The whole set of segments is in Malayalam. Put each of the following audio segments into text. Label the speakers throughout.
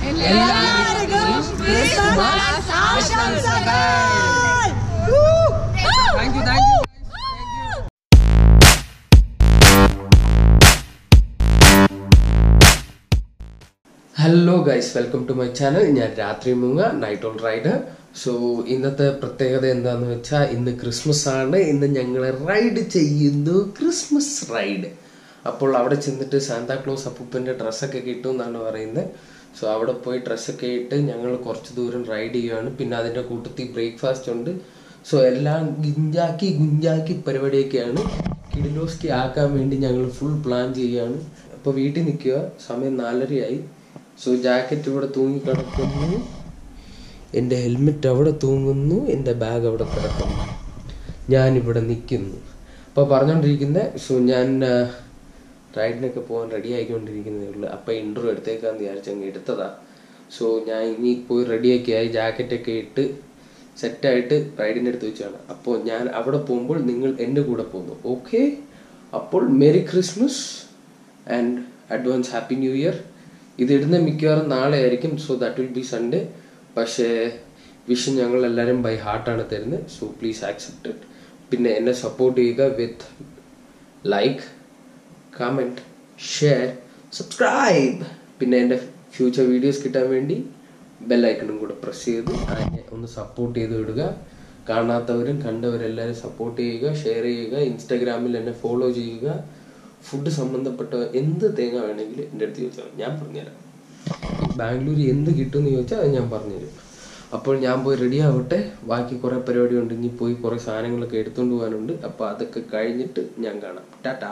Speaker 1: എല്ലാവർക്കും ക്രിസ്മസ് ആശംസകൾ
Speaker 2: thank you thank you hello guys welcome to my channel ഞാൻ രാത്രി മുങ്ങ നൈറ്റ് ഓൾ റൈഡർ സോ ഇന്നത്തെ പ്രത്യേകത എന്താന്ന് വെച്ചാൽ ഇന്ന് ക്രിസ്മസ് ആണ് ഇന്ന് ഞങ്ങൾ റൈഡ് ചെയ്യുന്നു ക്രിസ്മസ് റൈഡ് അപ്പോൾ അവിടെ ചെന്നിട്ട് സാന്താക്ലോസ് അപ്പൂപ്പൻ്റെ ഡ്രസ്സൊക്കെ കിട്ടും എന്നാണ് പറയുന്നത് സോ അവിടെ പോയി ഡ്രസ്സൊക്കെ ഇട്ട് ഞങ്ങൾ കുറച്ച് ദൂരം റൈഡ് ചെയ്യുകയാണ് പിന്നെ അതിൻ്റെ കൂട്ടത്തിൽ ബ്രേക്ക്ഫാസ്റ്റ് ഉണ്ട് സോ എല്ലാം ഗിഞ്ചാക്കി ഗുഞ്ചാക്കി പരിപാടിയൊക്കെയാണ് കിഡിലോസ്കി ആക്കാൻ വേണ്ടി ഞങ്ങൾ ഫുൾ പ്ലാൻ ചെയ്യുകയാണ് അപ്പോൾ വീട്ടിൽ നിൽക്കുക സമയം നാലരയായി സോ ജാക്കറ്റ് ഇവിടെ തൂങ്ങി കിടക്കുന്നു എൻ്റെ ഹെൽമെറ്റ് അവിടെ തൂങ്ങുന്നു എൻ്റെ ബാഗ് അവിടെ കിടക്കുന്നു ഞാനിവിടെ നിൽക്കുന്നു അപ്പോൾ പറഞ്ഞുകൊണ്ടിരിക്കുന്നത് സോ ഞാൻ ആ, റൈഡിനൊക്കെ പോകാൻ റെഡി ആയിക്കൊണ്ടിരിക്കുന്നതേ ഉള്ളൂ അപ്പോൾ ഇൻ്റർവ്യൂ എടുത്തേക്കാന്ന് വിചാരിച്ച് അങ്ങ് എടുത്തതാ സോ ഞാൻ ഇനി പോയി റെഡിയൊക്കെ ആയി ജാക്കറ്റൊക്കെ ഇട്ട് സെറ്റായിട്ട് റൈഡിൻ്റെ അടുത്ത് വെച്ചാണ് അപ്പോൾ ഞാൻ അവിടെ പോകുമ്പോൾ നിങ്ങൾ എൻ്റെ കൂടെ പോകുന്നു ഓക്കെ അപ്പോൾ merry Christmas and advance happy new year ഇത് ഇടുന്ന മിക്കവാറും നാളെ ആയിരിക്കും so that will be Sunday പക്ഷേ വിഷ് ഞങ്ങൾ എല്ലാവരും ബൈ ഹാർട്ടാണ് തരുന്നത് സോ പ്ലീസ് ആക്സെപ്റ്റ് ഇറ്റ് പിന്നെ എന്നെ സപ്പോർട്ട് ചെയ്യുക with like comment share subscribe പിന്നെ എൻ്റെ ഫ്യൂച്ചർ വീഡിയോസ് കിട്ടാൻ വേണ്ടി ബെല്ലൈക്കണും കൂടെ പ്രസ് ചെയ്ത് അതിനെ ഒന്ന് സപ്പോർട്ട് ചെയ്ത് വിടുക കാണാത്തവരും കണ്ടവരെല്ലാവരും സപ്പോർട്ട് ചെയ്യുക ഷെയർ ചെയ്യുക ഇൻസ്റ്റാഗ്രാമിൽ എന്നെ ഫോളോ ചെയ്യുക ഫുഡ് സംബന്ധപ്പെട്ട എന്ത് തേങ്ങ വേണമെങ്കിലും എൻ്റെ അടുത്ത് ചോദിച്ചാൽ ഞാൻ പറഞ്ഞുതരാം ബാംഗ്ലൂർ എന്ത് കിട്ടുമെന്ന് ചോദിച്ചാൽ അത് ഞാൻ പറഞ്ഞുതരും അപ്പോൾ ഞാൻ പോയി റെഡി ആവട്ടെ ബാക്കി കുറേ പരിപാടി ഉണ്ട് ഇനി പോയി കുറേ സാധനങ്ങളൊക്കെ എടുത്തുകൊണ്ട് പോകാനുണ്ട് അപ്പോൾ അതൊക്കെ കഴിഞ്ഞിട്ട് ഞാൻ കാണാം tata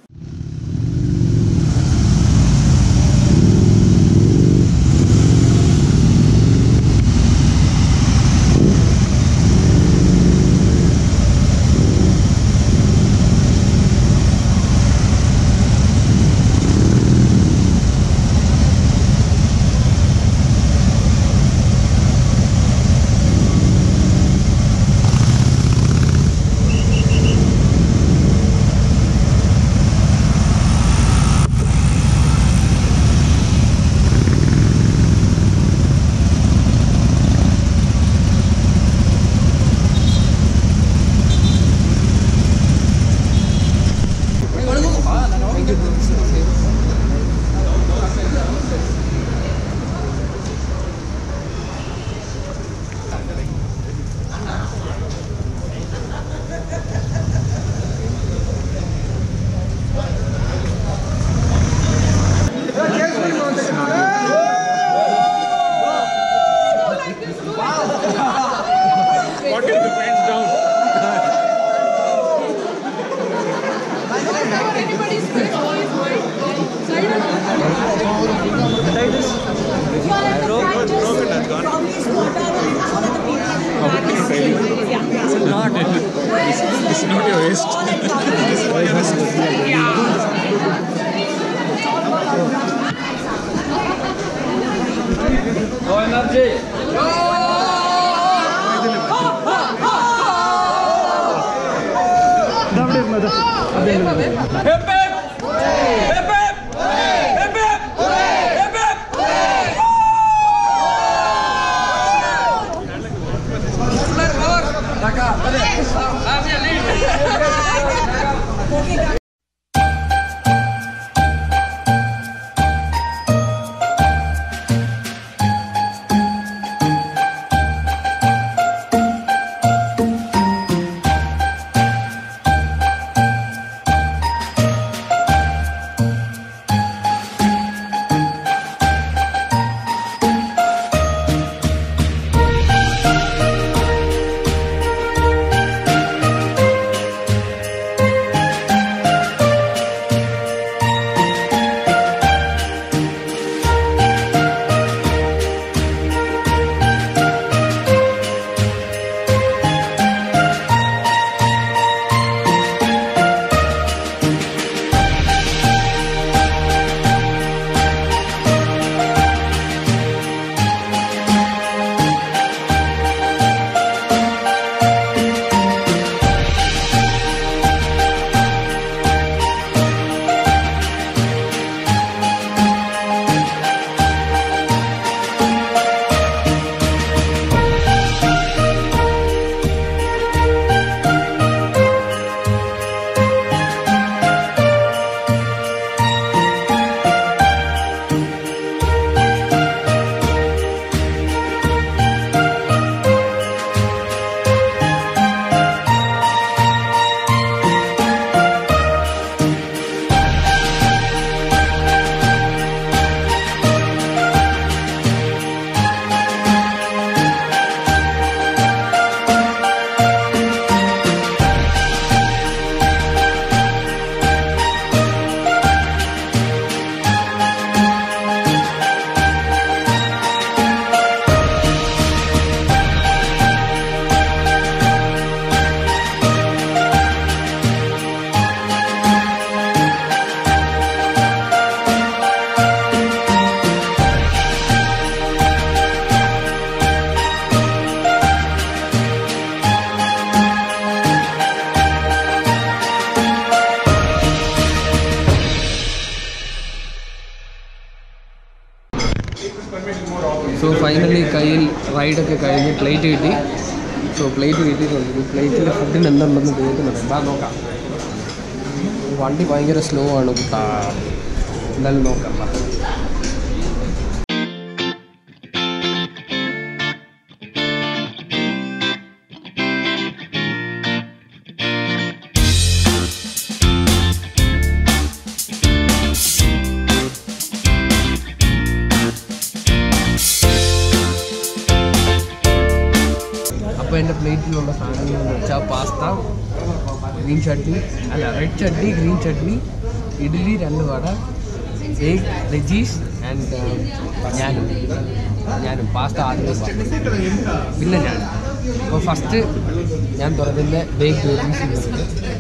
Speaker 3: It's not your waist.
Speaker 2: So finally കയ്യിൽ റൈഡൊക്കെ കഴിഞ്ഞ് പ്ലേറ്റ് കിട്ടി സോ പ്ലേറ്റ് കിട്ടിയിട്ടുണ്ട് ഈ പ്ലേറ്റിൽ ഫുഡിന് എന്തുണ്ടെന്ന് കേൾക്കുന്നുണ്ട് ബാ നോക്കാം വണ്ടി ഭയങ്കര സ്ലോ ആണ് കുട്ടാ എന്തായാലും നോക്കാം ബാ. അപ്പോൾ എൻ്റെ പ്ലേറ്റിലുള്ള സാധനങ്ങൾ എന്ന് വെച്ചാൽ പാസ്ത ഗ്രീൻ ചട്നി അല്ല റെഡ് ചട്നി ഗ്രീൻ ചട്നി ഇഡ്ഡലി രണ്ട് വട എഗ് വെജീസ് ആൻഡ് ഞാനും ഞാനും പാസ്ത ആദ്യം പറഞ്ഞു പിന്നെ ഞാൻ അപ്പോൾ ഫസ്റ്റ് ഞാൻ തുറക്കുന്ന ബേക്ക് വെജീസ്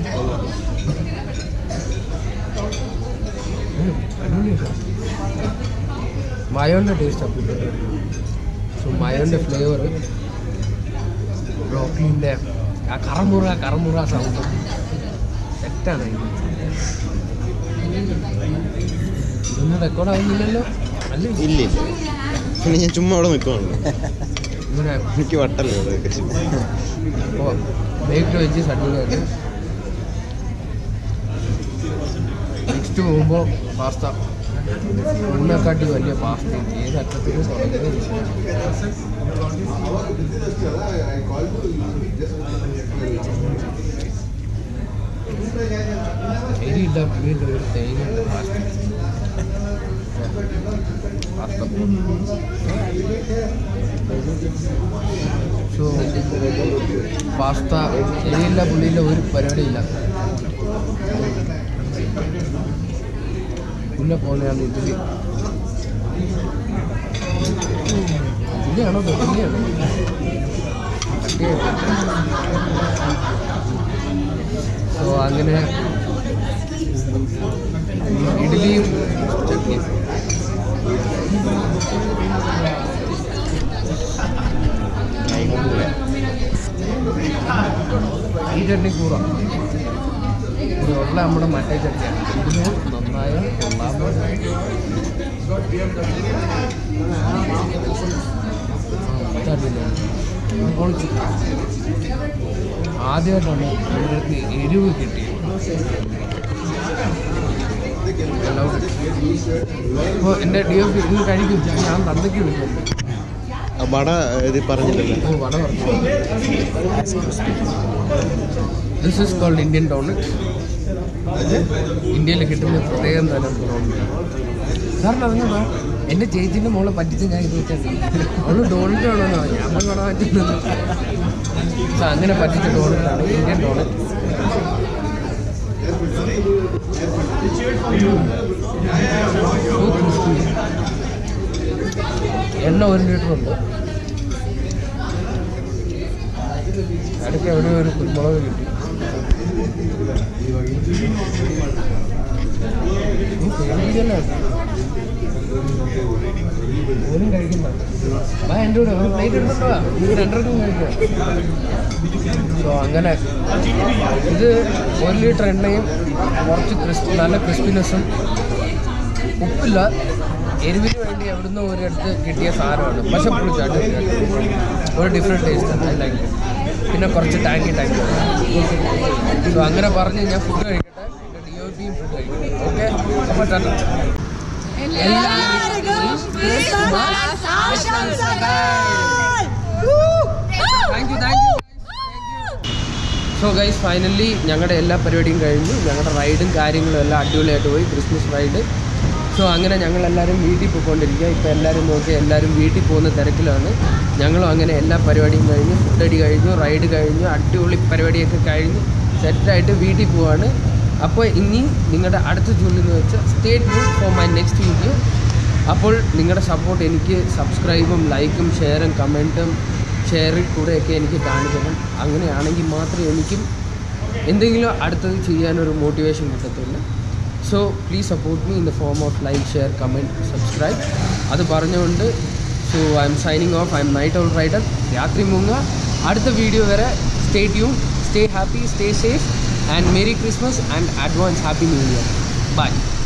Speaker 2: മയോൻ്റെ ടേസ്റ്റ് അപ്പോൾ സോ മയോൻ്റെ ഫ്ലേവർ ബ്രോക്കലിൻ്റെ ആ കറമുറ കറമുറ സൗണ്ട് സെറ്റാണ് ഇതൊന്നും റെക്കോർഡ് ആവുന്നില്ലല്ലോ അല്ല
Speaker 3: ഇല്ല ഇല്ല പിന്നെ ഞാൻ ചുമ്മാ അവിടെ നിൽക്കുവാണ്
Speaker 2: ഇങ്ങനെ
Speaker 3: എനിക്ക് വട്ടല്ലേ ഇവിടെ
Speaker 2: അപ്പോൾ ബേക്ക്ഡ് വെച്ച് അടിപൊളിയായിട്ട് നെക്സ്റ്റ് പോകുമ്പോൾ പാസ്ത ഉണ്ണിനെക്കാട്ടി വലിയ പാസ്ത ഏത് അറ്റത്തേക്ക് തുടങ്ങിയത് എരിയില്ല പുളിയില്ല ഒരു തേങ്ങയില്ല പാസ്ത പാസ്ത സോ പാസ്ത എരിയില്ല പുളിയില്ല ഒരു പരിപാടിയില്ല പിന്നെ പോകുന്നതാണ് ഇഡ്ഡലി ഇഡ്ഡലിയാണോ ഇഡ്ഡലിയാണോ സോ അങ്ങനെ ഇഡ്ഡലിയും ചട്നിയും ഈ ചട്നി കൂറ ഉള്ള നമ്മുടെ മറ്റേ ചട്നിയാണ് ഇതിന് നന്നായ കൊള്ളാമോ ആദ്യമായിട്ടാണ് ഇവർക്ക് എരിവ് കിട്ടിയത് അപ്പോൾ എൻ്റെ ഡി എഫ് ഇന്ന് കഴിക്കും ഞാൻ തന്തയ്ക്ക് വിളിക്കുന്നുണ്ട്
Speaker 3: ആ വട ഇത് പറഞ്ഞില്ലല്ലോ
Speaker 2: ഓ വട പറഞ്ഞു this is called Indian donut ഇന്ത്യയിൽ കിട്ടുന്ന പ്രത്യേകം തരം ഡോണറ്റ് കാരണം അറിഞ്ഞോ എൻ്റെ ചേച്ചീൻ്റെ മോളെ പറ്റിച്ച് ഞാൻ ഇത് വെച്ചാൽ അവള് ഡോണറ്റ് വേണമെന്നോ ഞാൻ പോയി വട പറ്റുന്നത് സോ അങ്ങനെ പറ്റിച്ച ഡോണറ്റാണ് ഇന്ത്യൻ ഡോണറ്റ് എണ്ണ ഒരു ലിറ്റർ ഉണ്ട് ഇടയ്ക്ക് എവിടെ ഒരു കുരുമുളക് കിട്ടി ഉം, പേടിക്കല്ലേ? ഓനും കഴിക്കണ്ട വാ എൻ്റെ കൂടെ പ്ലേറ്റ് എടുത്തോണ്ട് വാ നിങ്ങൾ രണ്ടരക്കും കഴിക്കാം സോ അങ്ങനെ ഇത് ഒരു ലിറ്റർ എണ്ണയും കുറച്ച് ക്രിസ്പി നല്ല ക്രിസ്പിനെസ്സും ഉപ്പില്ല എരിവിന് വേണ്ടി എവിടുന്ന് ഒരിടത്ത് കിട്ടിയ സാധനമാണ് പക്ഷെ പുളിച്ചാട്ട് ഒരു ഡിഫറെൻറ്റ് ടേസ്റ്റ് ഐ ലൈക്ക് പിന്നെ കുറച്ച് ടാങ്കി ടാങ്കി സോ അങ്ങനെ പറഞ്ഞ് ഞാൻ ഫുഡ് കഴിക്കട്ടെ ഡി ഒ പിയും ഫുഡ് കഴിക്കട്ടെ ഓക്കെ അപ്പോൾ ടാറ്റ
Speaker 1: എല്ലാവർക്കും ക്രിസ്മസ് ആശംസകൾ
Speaker 2: thank you thank you so guys finally ഞങ്ങളുടെ എല്ലാ പരിപാടിയും കഴിഞ്ഞു ഞങ്ങളുടെ റൈഡും കാര്യങ്ങളും എല്ലാം അടിപൊളിയായിട്ട് പോയി ക്രിസ്മസ് റൈഡ് സോ അങ്ങനെ ഞങ്ങളെല്ലാവരും വീട്ടിൽ പോയിക്കൊണ്ടിരിക്കുക ഇപ്പോൾ എല്ലാവരും നോക്കി എല്ലാവരും വീട്ടിൽ പോകുന്ന തിരക്കിലാണ് ഞങ്ങളും അങ്ങനെ എല്ലാ പരിപാടിയും കഴിഞ്ഞു ഫുഡ് അടി കഴിഞ്ഞു റൈഡ് കഴിഞ്ഞു അടിപൊളി പരിപാടിയൊക്കെ കഴിഞ്ഞു സെറ്റായിട്ട് വീട്ടിൽ പോവാണ് അപ്പോൾ ഇനി നിങ്ങളുടെ അടുത്ത ജോലി എന്ന് വെച്ചാൽ stay tune for my next video അപ്പോൾ നിങ്ങളുടെ സപ്പോർട്ട് എനിക്ക് സബ്സ്ക്രൈബും ലൈക്കും ഷെയറും കമൻറ്റും ഷെയറിൽ കൂടെയൊക്കെ എനിക്ക് കാണിക്കണം അങ്ങനെയാണെങ്കിൽ മാത്രമേ എനിക്കും എന്തെങ്കിലും അടുത്തത് ചെയ്യാനൊരു മോട്ടിവേഷൻ കിട്ടത്തുള്ളൂ so please support me in the form of like share comment subscribe അത് പറഞ്ഞുകൊണ്ട് so I'm signing off I'm night owl rider രാത്രി മുങ്ങ അടുത്ത വീഡിയോ വരെ stay tune stay happy stay safe and merry Christmas and advance happy new year by